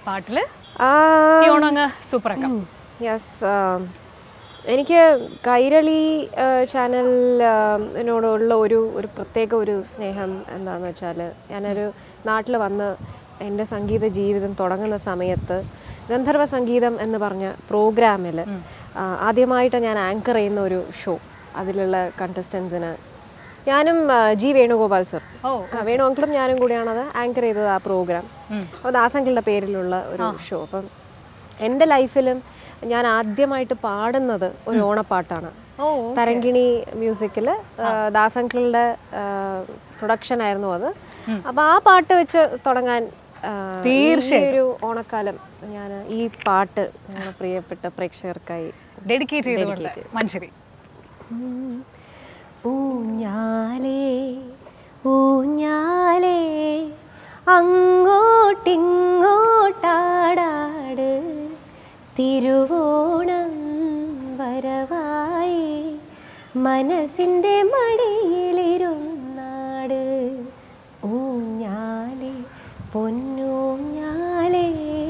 പാട്ടില് ഈ ഓണം അങ്ങ് സൂപ്പറാക്കാം യെസ് എനിക്ക് കൈരളി ചാനലിനോടുള്ള ഒരു ഒരു പ്രത്യേക ഒരു സ്നേഹം എന്താണെന്ന് വെച്ചാൽ ഞാനൊരു നാട്ടിൽ വന്ന് എൻ്റെ സംഗീത ജീവിതം തുടങ്ങുന്ന സമയത്ത് ഗന്ധർവ സംഗീതം എന്ന് പറഞ്ഞ പ്രോഗ്രാമിൽ ആദ്യമായിട്ട് ഞാൻ ആങ്കർ ചെയ്യുന്ന ഒരു ഷോ അതിലുള്ള കണ്ടസ്റ്റൻസിന് ഞാനും ആ, ജി വേണുഗോപാൽ സർ ഓ ആ, വേണു അങ്കിളും ഞാനും കൂടിയാണ് അത് ആങ്കർ ചെയ്തത് ആ പ്രോഗ്രാം അപ്പോൾ ദാസങ്കിളുടെ പേരിലുള്ള ഒരു ഷോ അപ്പം എൻ്റെ ലൈഫിലും ഞാൻ ആദ്യമായിട്ട് പാടുന്നത് ഒരു ഓണപ്പാട്ടാണ് ഓ തരങ്കിണി മ്യൂസിക്കിൽ ദാസങ്കിളുടെ പ്രൊഡക്ഷൻ ആയിരുന്നു അത് അപ്പോൾ ആ പാട്ട് വെച്ച് തുടങ്ങാൻ ആ, ഈ ഒരു ഓണക്കാലം ഞാൻ ഈ പാട്ട് ഞങ്ങളുടെ പ്രിയപ്പെട്ട പ്രേക്ഷകർക്കായി ഡെഡിക്കേറ്റ് ചെയ്തുകൊണ്ട് മഞ്ചരി ഊഞ്ഞാലേ ഊഞ്ഞാലേ അങ്ങോട്ടിങ്ങോട്ടാടാട് തിരുവോണം വരവായി മനസ്സിൻ്റെ മടിയിലിരുന്നാട് ഊഞ്ഞാലേ പൊന്നൂഞ്ഞാലേ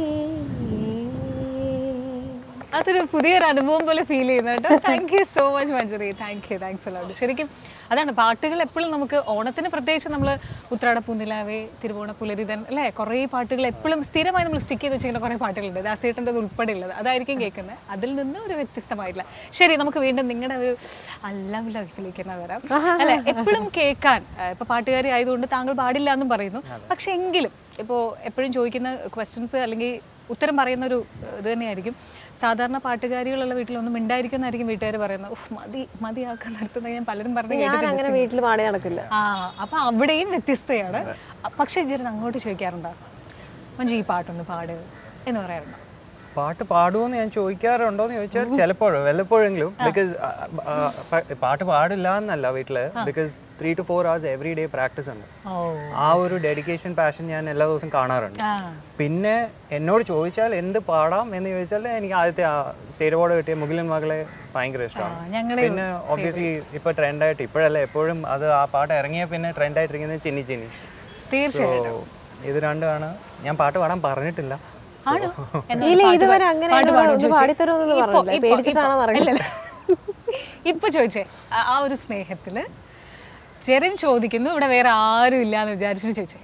അതൊരു പുതിയൊരു അനുഭവം പോലെ ഫീൽ ചെയ്യുന്നു കേട്ടോ thank you so much Manjuri thank you thanks a lot ശരിക്കും അതാണ് പാട്ടുകൾ എപ്പോഴും നമുക്ക് ഓണത്തിന് പ്രത്യേകിച്ച് നമ്മൾ ഉത്രാട പൂനിലാവേ തിരുവോണ പുലരിതൻ അല്ലേ കുറേ പാട്ടുകൾ എപ്പോഴും സ്ഥിരമായി നമ്മൾ സ്റ്റിക്ക് ചെയ്ത് വെച്ചിരിക്കുന്ന കുറേ പാട്ടുകളുണ്ട് ദാസേട്ടൻ്റെ ഉൾപ്പെടെ ഉള്ളത് അതായിരിക്കും കേൾക്കുന്നത് അതിൽ നിന്ന് ഒരു വ്യത്യസ്തമായിട്ടില്ല ശരി നമുക്ക് വീണ്ടും നിങ്ങളുടെ ഒരു അല്ലാം ലൈഫിലേക്ക് തന്നെ വരാം അല്ലെ എപ്പോഴും കേൾക്കാൻ ആ, ഇപ്പൊ പാട്ടുകാരി ആയതുകൊണ്ട് താങ്കൾ പാടില്ല എന്നും പറയുന്നു പക്ഷെ എങ്കിലും ഇപ്പോൾ എപ്പോഴും ചോദിക്കുന്ന ക്വസ്റ്റ്യൻസ് അല്ലെങ്കിൽ ഉത്തരം പറയുന്ന ഒരു ഏഹ്, ഇത് തന്നെയായിരിക്കും സാധാരണ പാട്ടുകാരികളുള്ള വീട്ടിലൊന്നും മിണ്ടായിരിക്കും എന്നായിരിക്കും വീട്ടുകാർ പറയുന്നത് ഉഫ് മതി മതിയാക്കാൻ നിർത്തുന്നത് ഞാൻ പലരും പറഞ്ഞു ഞാൻ കേട്ടിട്ടുണ്ട് അങ്ങനെ വീട്ടിൽ പാടി നടക്കില്ല ആ അപ്പൊ അവിടെയും വ്യത്യസ്തയാണ് അ- പക്ഷെ ജെറിൻ അങ്ങോട്ട് ചോദിക്കാറുണ്ടോ മഞ്ജു ഈ പാട്ടൊന്ന് പാട് എന്ന് പറയാറുണ്ടോ പാട്ട് പാടുമോന്ന് ഞാൻ ചോദിക്കാറുണ്ടോ എന്ന് ചോദിച്ചാൽ ചിലപ്പോഴും വല്ലപ്പോഴെങ്കിലും ബിക്കോസ് പാട്ട് പാടില്ല എന്നല്ല വീട്ടില് because three two four hours every day practice ഉണ്ട് ഓ ആ ഒരു ഡെഡിക്കേഷൻ പാഷൻ ഞാൻ എല്ലാ ദിവസവും കാണാറുണ്ട് ആ പിന്നെ എന്നോട് ചോദിച്ചാൽ എന്ത് പാടാം എന്ന് ചോദിച്ചാൽ എനിക്ക് ആദ്യത്തെ ആ സ്റ്റേറ്റ് അവാർഡ് കിട്ടിയ മുകിലൻ മകളെ ഭയങ്കര ഇഷ്ടമാണ് ഞങ്ങളെ പിന്നെ ഒബ്വിയസ്ലി ഇപ്പൊ ട്രെൻഡായിട്ട് ഇപ്പോഴല്ല എപ്പോഴും അത് ആ പാട്ട് ഇറങ്ങിയ പിന്നെ ട്രെൻഡായിട്ടിരിക്കുന്നത് ചിന്നി ചിന്നി തീർച്ചയായിട്ടും So, ഇത് രണ്ടുമാണ് ഞാൻ പാട്ട് പാടാൻ പറഞ്ഞിട്ടില്ല So, ആണോ എന്നാ ഇല്ല പാട്ട് ഇതുവരെ പാ- അങ്ങനെ പാട്ട് എന്നോട് പാടുമോ ഒന്ന് ചോദിച്ചേ? പാടിത്തരുമെന്ന് ഇപ്പൊ- പറഞ്ഞില്ല. ഇപ്പൊ- പേടിച്ചിട്ടാണോ ഇപ്പൊ- അറിയില്ല. ഇല്ലല്ല. ഇപ്പൊ ചോദിച്ചേ ആ- ആ ഒരു സ്നേഹത്തില് ജെറിൻ ചോദിക്കുന്നു ഇവിടെ വേറെ ആരും ഇല്ലാന്ന് വിചാരിച്ചിട്ട് ചോദിച്ചേ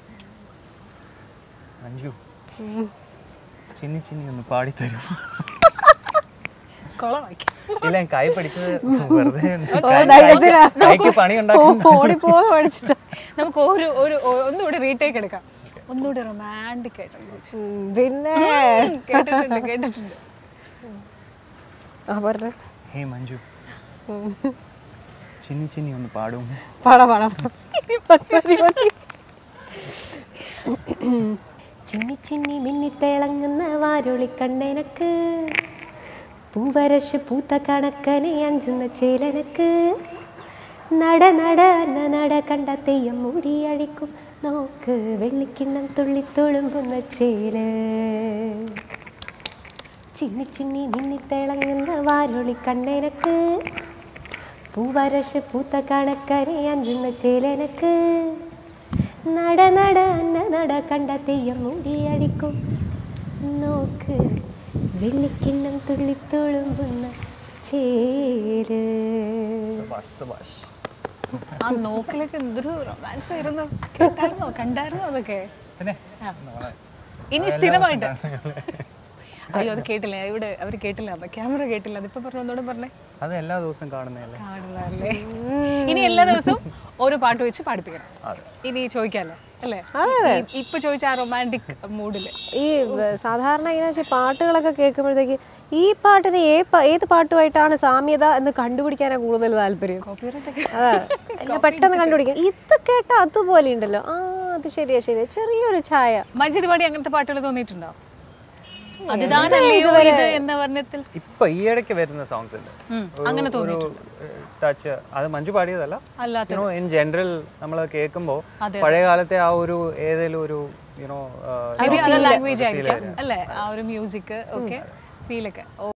മഞ്ജു ചിന്നി ചിന്നി ഒന്ന് പാടിത്തരും കൊളമാക്കി ഇല്ല ഞാൻ കൈ പഠിച്ചത് വെറുതെ ഒന്ന് ഓ, കൈ- ധൈര്യത്തിലാ. കൈക്ക് പണി ഉണ്ടാക്കും ഓടിപ്പോ പഠിച്ചിട്ട് നമുക്ക് ഒരു ഒരു ഒ- ഒന്നുകൂടെ റീടേക്ക് എടുക്കാം ഒന്നുകൂടെ റൊമാൻറ്റിക് ആയിട്ട് ചോദിച്ചു ഉം, പിന്നെ കേട്ടിട്ടുണ്ട് കേട്ടിട്ടുണ്ട് ആ പറഞ്ഞ ഹേ മഞ്ജു ചിന്നി ചിന്നി ഒന്ന് പാടും പാടാ പാടാ മതി, മതി. ചിന്നി ചിന്നി മിന്നിത്തിളങ്ങുന്ന വാരുളി കണ്ണെനക്ക് പൂവരശ് പൂത്ത കണക്കനെ അഞ്ചുന്ന ചേലനക്ക് നട നട അന്ന നട കണ്ട തെയ്യം മൂടിയടിക്കും നോക്ക് വെള്ളിക്കിണ്ണം തുള്ളിത്തൊളുമ്പുന്ന ചേല് ചിന്നി ചിന്നി മിന്നിത്തിളങ്ങുന്ന വാരുളി കണ്ണെനക്ക് പൂവരശ് പൂത്ത കണക്കരെ അഞ്ചുന്ന ചേലനക്ക് നട നട അന്ന നട കണ്ട തെയ്യം മൂടിയടിക്കും നോക്ക് വെള്ളിക്കിണ്ണം തുള്ളിത്തുളുമ്പുന്ന ചേര് സബാഷ് സബാഷ് ആ നോക്കിലൊക്കെ എന്തൊരു റൊമാൻസ് ആയിരുന്നു കേട്ടായിരുന്നോ കണ്ടായിരുന്നോ അതൊക്കെ പിന്നെ ആ. ഇനി സ്ഥിരമായിട്ട് അയ്യോ അത് കേട്ടില്ല ഇവിടെ അവർ കേട്ടില്ല ക്യാമറ കേട്ടില്ല അതിപ്പോ പറഞ്ഞു ഒന്നുകൂടെ പറഞ്ഞേ അത് എല്ലാ ദിവസവും കാണുന്നതല്ലേ കാണുന്നതല്ലേ ഇനി എല്ലാ ദിവസവും ഓരോ പാട്ട് വെച്ച് പാടിപ്പിക്കണം അതെ ഇനി ചോദിക്കാല്ലേ അല്ലേ ഈ- ഇപ്പൊ ചോദിച്ച ആ റൊമാൻറ്റിക് മൂഡില് ഈ വ- സാധാരണ ഇങ്ങനെ വെച്ചാൽ പാട്ടുകളൊക്കെ കേൾക്കുമ്പോഴത്തേക്ക് ഈ പാട്ടിന് ഏ പ- ഏത് പാട്ടുമായിട്ടാണ് സാമ്യത എന്ന് കണ്ടുപിടിക്കാനാണ് കൂടുതൽ താല്പര്യം അതാ എന്നെ പെട്ടെന്ന് കണ്ടുപിടിക്കാം ഇത് കേട്ട അതുപോലെ ഉണ്ടല്ലോ ആ അത് ശരിയാ ശരിയാ ചെറിയൊരു ഛായ മഞ്ചരി പാടി അങ്ങനത്തെ പാട്ടുകൾ തോന്നിയിട്ടുണ്ടോ അതിതാനല്ലയോ ഇത് എന്ന വർണ്ണത്തിൽ ഇപ്പൊ ഈ ഇടയ്ക്ക് വരുന്ന സോങ്സ് ഉണ്ട് ഉം, അങ്ങനെ ഒരു ടച്ച് അത് മഞ്ജു പാടിയതല്ല അല്ലാത്ത യുനോ ഇൻ ജനറൽ നമ്മൾ കേൾക്കുമ്പോൾ പഴയ കാലത്തെ ആ ഒരു ഏതെങ്കിലും ഒരു യുനോ ലാംഗ്വേജ് ആയിരിക്കാം അല്ലേ ആ ഒരു മ്യൂസിക് ഒക്കെ ഫീലൊക്കെ ഓ